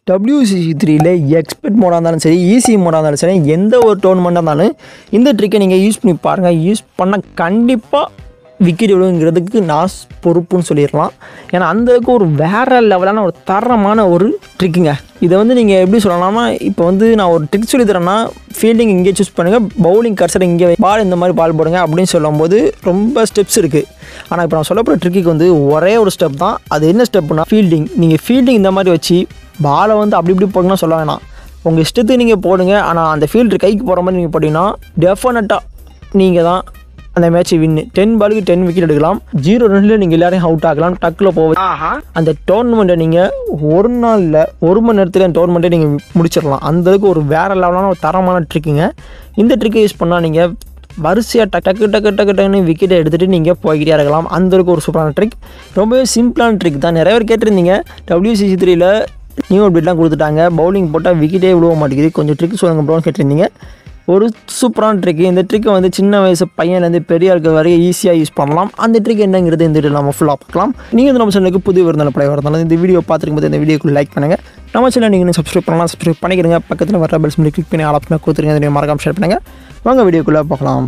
WCC த்ரீல expect மோடாக இருந்தாலும் சரி ஈஸி மோடாக இருந்தாலும் சரி எந்த ஒரு டோர்னமெண்ட்டாக இருந்தாலும் இந்த ட்ரிக்கை நீங்கள் யூஸ் பண்ணி பாருங்கள் யூஸ் பண்ண கண்டிப்பாக விக்கெட் விழுங்கிறதுக்கு நான் பொறுப்புன்னு சொல்லிடலாம் ஏன்னா அந்தளவுக்கு ஒரு வேறு லெவலான ஒரு தரமான ஒரு ட்ரிக்குங்க இதை வந்து நீங்கள் எப்படி சொல்லலாம்னா இப்போ வந்து நான் ஒரு ட்ரிக் சொல்லி தரேன்னா ஃபீல்டிங் இங்கே சூஸ் பண்ணுங்கள் பவுலிங் கர்சர் இங்கே பால் இந்த மாதிரி பால் போடுங்க அப்படின்னு சொல்லும்போது ரொம்ப ஸ்டெப்ஸ் இருக்குது ஆனால் இப்போ நான் சொல்ல போகிற ட்ரிக்கு வந்து ஒரே ஒரு ஸ்டெப் தான் அது என்ன ஸ்டெப்னா ஃபீல்டிங் நீங்கள் ஃபீல்டிங் இந்த மாதிரி வச்சு பாலை வந்து அப்படி இப்படி போடுங்கன்னா சொல்ல வேணாம் உங்கள் இஷ்டத்துக்கு நீங்கள் போடுங்க ஆனால் அந்த ஃபீல்டு கைக்கு போகிற மாதிரி நீங்கள் போட்டிங்கன்னா டெஃபினட்டாக நீங்கள் தான் அந்த மேட்ச்சை வின்னு டென் பாலுக்கு டென் விக்கெட் எடுக்கலாம் ஜீரோ ரன்ல நீங்கள் எல்லாரையும் அவுட் ஆகலாம் டக்கில் போக அந்த டோர்னமெண்ட்டை நீங்கள் ஒரு நாளில் ஒரு மணி நேரத்தில் அந்த டோர்னமெண்ட்டை நீங்கள் முடிச்சிடலாம் அந்த அளவுக்கு ஒரு வேறு லெவலான ஒரு தரமான ட்ரிக்குங்க இந்த ட்ரிக்கை யூஸ் பண்ணால் நீங்கள் வரிசையாக டக் டக்கு டக்கு டக்கு டக்குன்னு விக்கெட்டை எடுத்துகிட்டு நீங்கள் போய்கிட்டே இருக்கலாம் அந்த அளவுக்கு ஒரு சூப்பரான ட்ரிக் ரொம்பவே சிம்பிளான ட்ரிக் தான் நிறைய பேர் கேட்டிருந்தீங்க டபிள்யூசிசி த்ரீல நியூ அப்டேட்லாம் கொடுத்துட்டாங்க பவுலிங் போட்டால் விக்கெட்டே விழுவ மாட்டேங்குது கொஞ்சம் ட்ரிக் சொல்லுங்க ப்ரோன்னு கேட்டிருந்தீங்க ஒரு சூப்பரான ட்ரிக் இந்த ட்ரிக்கை வந்து சின்ன வயசு பையன்லேருந்து பெரிய ஆளுக்கு வரைக்கும் ஈஸியாக யூஸ் பண்ணலாம் அந்த ட்ரிக் என்னங்கிறது இந்த வீடியோ நம்ம ஃபுல்லாக பார்க்கலாம் நீங்கள் இந்த நம்ம சேனலுக்கு புது விருந்தாலும் பழைய வரதாலும் இந்த வீடியோ பார்த்துருக்கும் போது இந்த வீடியோக்கு லைக் பண்ணுங்கள் நம்ம சேனல் நீங்கள் சப்ஸ்கிரைப் பண்ணலாம் சப்ஸ்கிரைப் பண்ணிக்கிறங்க பக்கத்தில் வர பெல்ஸ் பண்ணி கிளிக் பண்ணி ஆல் ஆப்ஷனை கொடுத்துருங்க அதை மறக்காம ஷேர் பண்ணுங்கள் வாங்க வீடியோக்குள்ளே பார்க்கலாம்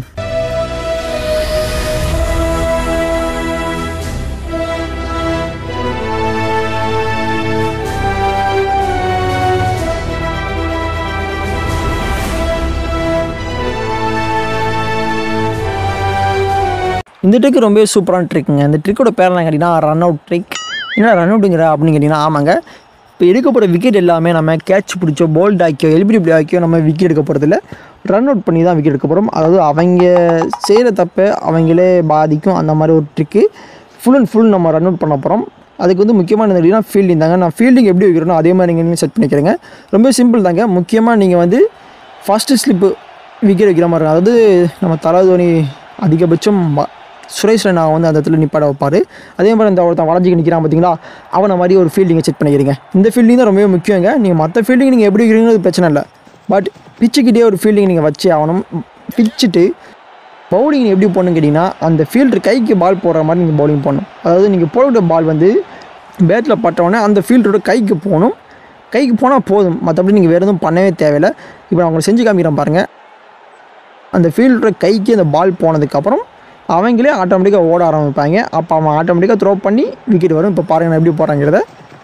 இந்த ட்ரிக் ரொம்பவே சூப்பரான ட்ரிக்குங்க இந்த ட்ரிக்கோட பேரெல்லாம் கேட்டிங்கன்னா ரன் அவுட் ட்ரிக் என்ன ரன் அவுட்டுங்கிற அப்படின்னு கேட்டிங்கன்னா ஆமாங்க இப்போ எடுக்கப்படுற விக்கெட் எல்லாமே நம்ம கேட்ச் பிடிச்சோ போல்ட் ஆக்கியோ எலிபிடி ஆக்கியோ நம்ம விக்கெட் எடுக்க போகிறதில்ல ரன் அவுட் பண்ணி தான் விக்கெட் எடுக்க போகிறோம் அதாவது அவங்க செய்கிற தப்பை அவங்களே பாதிக்கும் அந்த மாதிரி ஒரு ட்ரிக்கு ஃபுல் அண்ட் ஃபுல் நம்ம ரன் அவுட் பண்ண போகிறோம் அதுக்கு வந்து முக்கியமான எப்படின்னா ஃபீல்டிங் தாங்க நான் ஃபீல்டிங் எப்படி வைக்கிறனோ அதே மாதிரி நீங்கள் செட் பண்ணிக்கிறேங்க ரொம்ப சிம்பிள் தாங்க முக்கியமாக நீங்கள் வந்து ஃபஸ்ட்டு ஸ்லிப்பு விக்கெட் வைக்கிற மாதிரி இருக்கும் அதாவது நம்ம தலா தோனி அதிகபட்சம் ம- சுரேஷ் ரெய்னா வந்து அந்த இடத்துல நிப்பாட வைப்பார் அதே மாதிரி அந்த ஒருத்தன் வளர்ச்சிக்கு நிற்கிறான் பார்த்தீங்களா அவனை மாதிரி ஒரு ஃபீல்டிங்கை செட் பண்ணிக்கிறீங்க இந்த ஃபீல்டிங் தான் ரொம்பவே முக்கியங்க நீங்கள் மற்ற ஃபீல்டிங் நீங்கள் எப்படி வைக்கிறீங்கிறது பிரச்சனை இல்லை பட் பிச்சுக்கிட்டே ஒரு ஃபீல்டிங் நீங்கள் வச்சு ஆகணும் பிச்சுட்டு பவுலிங் எப்படி போடணும்னு கேட்டிங்கன்னா அந்த ஃபீல்டர் கைக்கு பால் போடுற மாதிரி நீங்கள் பவுலிங் பண்ணணும் அதாவது நீங்கள் போடுற பால் வந்து பேட்டில் பட்டவுடனே அந்த ஃபீல்டரோட கைக்கு போகணும் கைக்கு போனால் போதும் மற்றபடி நீங்கள் வேறு எதுவும் பண்ணவே தேவையில்லை இப்போ நான் உங்களுக்கு செஞ்சு காமிக்கிறேன் பாருங்கள் அந்த ஃபீல்டரோட கைக்கு அந்த பால் போனதுக்கப்புறம் அவங்களே ஆட்டோமேட்டிக்காக ஓட ஆரம்பிப்பாங்க அப்போ அவன் ஆட்டோமேட்டிக்காக த்ரோ பண்ணி விக்கெட் வரும் இப்போ பாருங்க நான் எப்படி போகிறாங்கிறத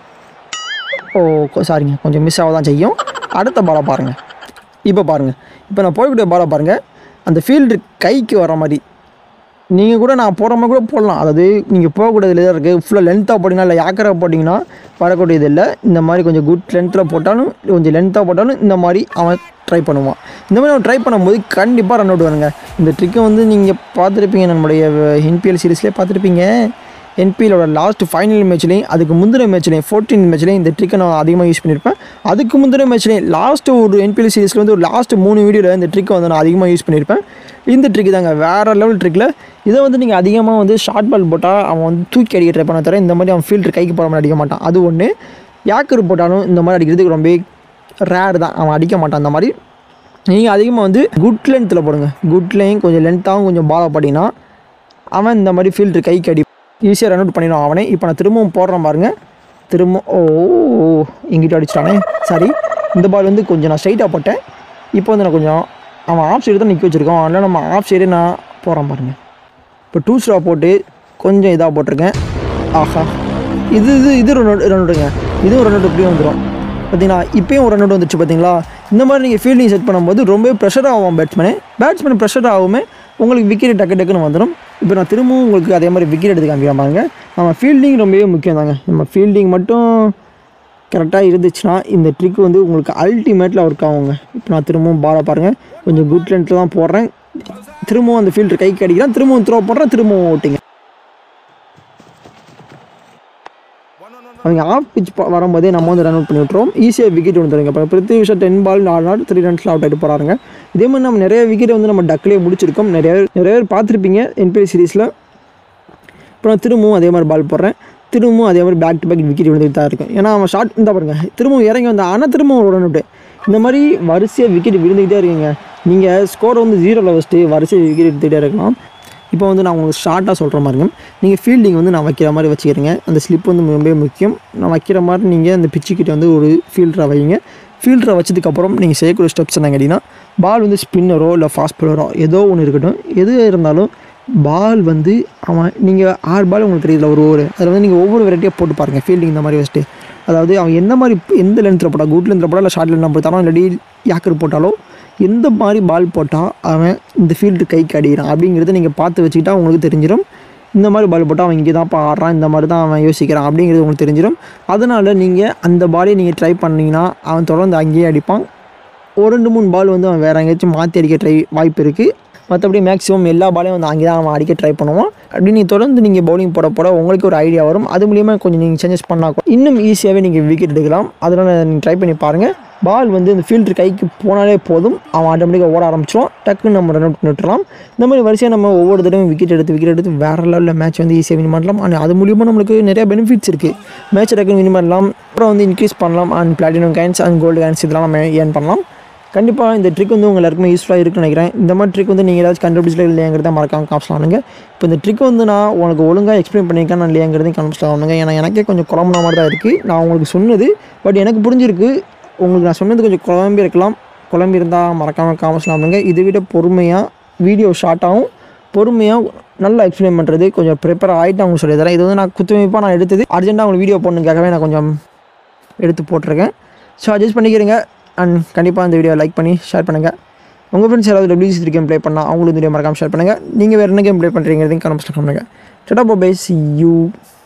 ஓ சாரிங்க கொஞ்சம் மிஸ் ஆக தான் செய்யும் அடுத்த பாலை பாருங்கள் இப்போ பாருங்கள் இப்போ நான் போய்கிட்ட பாலை பாருங்கள் அந்த ஃபீல்டு கைக்கு வர மாதிரி நீங்கள் கூட நான் போகிற மாதிரி கூட போடலாம் அதாவது நீங்கள் போகக்கூடியதுல தான் இருக்குது ஃபுல்லாக லென்த்தாக போட்டிங்கன்னா இல்லை யாக்கராக போட்டிங்கன்னா வரக்கூடியது இல்லை இந்த மாதிரி கொஞ்சம் குட் லென்த்தில் போட்டாலும் கொஞ்சம் லென்த்தாக போட்டாலும் இந்த மாதிரி அவன் ட்ரை பண்ணுவான் இந்த மாதிரி அவன் ட்ரை பண்ணும்போது கண்டிப்பாக ரன் அவுட் வருங்க இந்த ட்ரிக்கை வந்து நீங்கள் பார்த்துருப்பீங்க நம்மளுடைய என்பிஎல் சீரிஸ்லேயே பார்த்துருப்பீங்க என்பிஎலோட லாஸ்ட் ஃபைனல் மேட்ச்லேயும் அதுக்கு முந்தின மேட்ச்லேயும் ஃபோர்டீன் மேட்ச்லேயும் இந்த ட்ரிக்கை நான் அதிகமாக யூஸ் பண்ணியிருப்பேன் அதுக்கு முந்தின மேட்ச்லேயும் லாஸ்ட் ஒரு என்பிஎல் சீரிஸில் வந்து ஒரு லாஸ்ட் மூணு வீடியோவில் இந்த ட்ரிக்கை வந்து நான் அதிகமாக யூஸ் பண்ணியிருப்பேன் இந்த ட்ரிக் தாங்க வேறு லெவல் ட்ரிக்கில் இதை வந்து நீங்கள் அதிகமாக வந்து ஷார்ட் பால் போட்டால் அவன் வந்து தூக்கி அடிக்க ட்ரை பண்ண தவிர இந்த மாதிரி அவன் ஃபீல்டர் கைக்கு போகிற மாதிரி அடிக்க மாட்டான் அது ஒன்று யாக்கர் போட்டாலும் இந்த மாதிரி அடிக்கிறதுக்கு ரொம்ப ரேர் தான் அவன் அடிக்க மாட்டான் அந்த மாதிரி நீங்கள் அதிகமாக வந்து குட் லென்த்தில் போடுங்க குட்லேயும் கொஞ்சம் லென்த்தாகவும் கொஞ்சம் பாலை போட்டிங்கன்னா அவன் இந்த மாதிரி ஃபீல்டர் கைக்கு அடி ஈஸியாக ரன் அவுட் பண்ணிடுவான் அவனே இப்போ நான் திரும்பவும் போடுறேன் பாருங்க திரும்ப ஓ ஓ, இங்கிட்ட அடிச்சிட்டானே சாரி இந்த பால் வந்து கொஞ்சம் நான் ஸ்ட்ரைட்டாக போட்டேன் இப்போ வந்து நான் கொஞ்சம் அவன் ஆஃப் சைடு தான் நிற்க வச்சுருக்கோம் அதனால் நம்ம ஆஃப் சைடு நான் போகிறேன் பாருங்க இப்போ டூ ஸ்ட்ரா போட்டு கொஞ்சம் இதாக போட்டிருக்கேன் ஆஹா இது இது இது ரன் அவுட் ரன் அவுட்டுங்க இதுவும் ரன் அவுட் எப்படியும் வந்துடும் பார்த்தீங்களா இப்போயும் ஒரு ரன் அவுட் வந்துச்சு பார்த்தீங்களா இந்த மாதிரி நீங்கள் ஃபீல்டிங் செட் பண்ணும்போது ரொம்ப ப்ரெஷர் ஆகும் பேட்ஸ்மேனு பேட்ஸ்மேன் ப்ரெஷர் ஆகுமே உங்களுக்கு விக்கெட் டக்கு டக்குன்னு வந்துடும் இப்போ நான் திரும்பவும் உங்களுக்கு அதே மாதிரி விக்கெட் எடுத்து காமிக்கிறேன் பாருங்க நம்ம ஃபீல்டிங் ரொம்பவே முக்கியம் தாங்க நம்ம ஃபீல்டிங் மட்டும் கரெக்டாக இருந்துச்சுன்னா இந்த ட்ரிக் வந்து உங்களுக்கு அல்டிமேட்டில் ஒர்க் ஆகுங்க இப்போ நான் திரும்பவும் பாலை பாருங்கள் கொஞ்சம் குட் லென்த்தில் தான் போடுறேன் திரும்பவும் அந்த ஃபீல்டர் கைக்கு அடிக்கிறேன் திரும்பவும் த்ரோ போடுறேன் திரும்பவும் ஓட்டிங்க அவங்க ஆஃப் பிச் வரும்போதே நம்ம வந்து ரன் அவுட் பண்ணி விட்ருவோம் ஈஸியாக விக்கெட் வந்துடுங்க இப்போ பிருத்திவி விஷா டென் பால் நாலு நாள் த்ரீ ரன்ஸில் அவுட் ஆகிட்டு போகிறாங்க இதே மாதிரி நம்ம நிறைய விக்கெட் வந்து நம்ம டக்லேயே முடிச்சிருக்கோம் நிறைய பேர் நிறைய பேர் பார்த்துருப்பீங்க என்பிஎல் சீரிஸில் இப்போ நான் திரும்பவும் அதே மாதிரி பால் போடுறேன் திரும்பவும் அதே மாதிரி பேக் டு பேக் விக்கெட் விழுந்துட்டு தான் இருக்கும் ஏன்னா அவன் ஷார்ட் இந்த பாருங்க திரும்பவும் இறங்கி வந்தா ஆனால் திரும்பவும் ஒரு ரன் அவுட்டு இந்த மாதிரி வரிசையாக விக்கெட் விழுந்துக்கிட்டே இருக்குங்க நீங்கள் ஸ்கோரை வந்து ஜீரோவில் வச்சுட்டு வரிசையாக விக்கெட் எடுத்துகிட்டே இருக்கலாம் இப்போ வந்து நான் உங்களுக்கு ஷார்ட்டாக சொல்கிற மாதிரிங்க நீங்கள் ஃபீல்டிங் வந்து நான் வைக்கிற மாதிரி வச்சுக்கிறீங்க அந்த ஸ்லிப் வந்து ரொம்ப முக்கியம் நான் வைக்கிற மாதிரி நீங்கள் அந்த பிச்சுக்கிட்ட வந்து ஒரு ஃபீல்டரை வைங்க ஃபீல்டரை வச்சதுக்கப்புறம் நீங்கள் செய்யக்கூடிய ஸ்டெப்ஸ் என்ன கேட்டிங்கன்னா பால் வந்து ஸ்பின்னரோ இல்லை ஃபாஸ்ட் பவுலரோ ஏதோ ஒன்று இருக்கட்டும் எது இருந்தாலும் பால் வந்து அவன் நீங்கள் ஆறு பால் உங்களுக்கு தெரியல ஒரு ஓவர் அதில் வந்து நீங்கள் ஒவ்வொரு வெரைட்டியாக போட்டு பாருங்கள் ஃபீல்டிங் இந்த மாதிரி வச்சுட்டு அதாவது அவன் எந்த மாதிரி எந்த லென்த்தில் போட்டால் குட் லென்த்தில் போட்டால் இல்லை ஷார்ட் லென்த்தில் போட்டாலும் இல்லாட்டி யாக்கர் போட்டாலோ எந்த மாதிரி பால் போட்டால் அவன் இந்த ஃபீல்டு கைக்கு அடிக்கிறான் அப்படிங்கிறத நீங்கள் பார்த்து வச்சுக்கிட்டா உங்களுக்கு தெரிஞ்சிடும் இந்த மாதிரி பால் போட்டால் அவன் இங்கே தான்ப்பா ஆடுறான் இந்த மாதிரி தான் அவன் யோசிக்கிறான் அப்படிங்கிறது உங்களுக்கு தெரிஞ்சிடும் அதனால் நீங்கள் அந்த பாலை நீங்கள் ட்ரை பண்ணிங்கன்னா அவன் தொடர்ந்து அங்கேயே அடிப்பான் ஒரு ரெண்டு மூணு பால் வந்து அவன் வேறு எங்கேயாச்சும் மாற்றி அடிக்க ட்ரை வாய்ப்பு இருக்குது மற்றபடி மேக்ஸிமம் எல்லா பாலையும் வந்து அங்கே தான் அவன் அடிக்க ட்ரை பண்ணுவான் அப்படி நீங்கள் தொடர்ந்து நீங்கள் பவுலிங் போட போட உங்களுக்கு ஒரு ஐடியா வரும் அது மூலியமாக கொஞ்சம் நீங்கள் சேஞ்சஸ் பண்ணால் கூட இன்னும் ஈஸியாகவே நீங்கள் விக்கெட் எடுக்கலாம் அதனால் நீங்கள் ட்ரை பண்ணி பாருங்கள் பால் வந்து இந்த ஃபீல்டர் கைக்கு போனாலே போதும் அவன் ஆட்டோமேட்டிக்காக ஓட ஆரம்பிச்சிடும் டக்குன்னு நம்ம ரன் அவுட் நிட்டுலாம் இந்த மாதிரி வரிசையாக நம்ம ஒவ்வொரு தடவையும் விக்கெட் எடுத்து விக்கெட் எடுத்து வேறு லெவலில் மேட்ச் வந்து ஈஸியாக வின் பண்ணலாம் அண்ட் அது மூலியமாக நம்மளுக்கு நிறைய பெனிஃபிட்ஸ் இருக்குது மேட்ச் டக்குன்னு வின் பண்ணலாம் அப்புறம் வந்து இன்க்ரீஸ் பண்ணலாம் and platinum coins and gold coins இதெல்லாம் நம்ம ஏர்ன் பண்ணலாம் கண்டிப்பாக இந்த ட்ரிக் வந்து உங்கள் எல்லாருக்குமே யூஸ்ஃபுல்லாக இருக்குன்னு நினைக்கிறேன் இந்த மாதிரி ட்ரிக் வந்து நீங்கள் ஏதாச்சும் கண்டுபிடிச்சல இல்லையாங்கிறத மறக்காம காமிச்சலாம் ஆனுங்க இப்போ இந்த ட்ரிக் வந்து நான் உங்களுக்கு ஒழுங்காக எக்ஸ்பிளைன் பண்ணியிருக்கேன் நான் இல்லையாங்கிறதையும் காமிச்சலாம் ஆனுங்க ஏன்னா எனக்கே கொஞ்சம் குழம்புன மாதிரி தான் இருக்குது நான் உங்களுக்கு சொன்னது பட் எனக்கு புரிஞ்சிருக்கு உங்களுக்கு நான் சொன்னது கொஞ்சம் குழம்பி இருக்கலாம் குழம்பி இருந்தால் மறக்காமல் காமிச்சலாமுங்க இதை விட பொறுமையாக வீடியோ ஷார்ட்டாகவும் பொறுமையாக நல்லா எக்ஸ்பிளைன் பண்ணுறது கொஞ்சம் ப்ரிப்பேர் ஆகிட்டு அவங்க சொல்லி தரேன் இது வந்து நான் குத்துமைப்பாக நான் எடுத்தது அர்ஜென்ட்டாக உங்களுக்கு வீடியோ போடணுக்காகவே நான் கொஞ்சம் எடுத்து போட்டிருக்கேன் ஸோ அட்ஜஸ்ட் பண்ணிக்கிறீங்க அண்ட் கண்டிப்பாக இந்த வீடியோ லைக் பண்ணி ஷேர் பண்ணுங்கள் உங்கள் ஃப்ரெண்ட்ஸ் யாராவது டபிள்யூசி த்ரீ கேம் ப்ளே பண்ணால் அவங்களும் இந்த வீடியோ மறக்காமல் ஷேர் பண்ணுங்கள் நீங்கள் வேறு என்ன கேம் ப்ளே பண்ணுறீங்கிறதையும் கமெண்ட்ஸில் பண்ணுங்கள் டட்டா பை சி யூ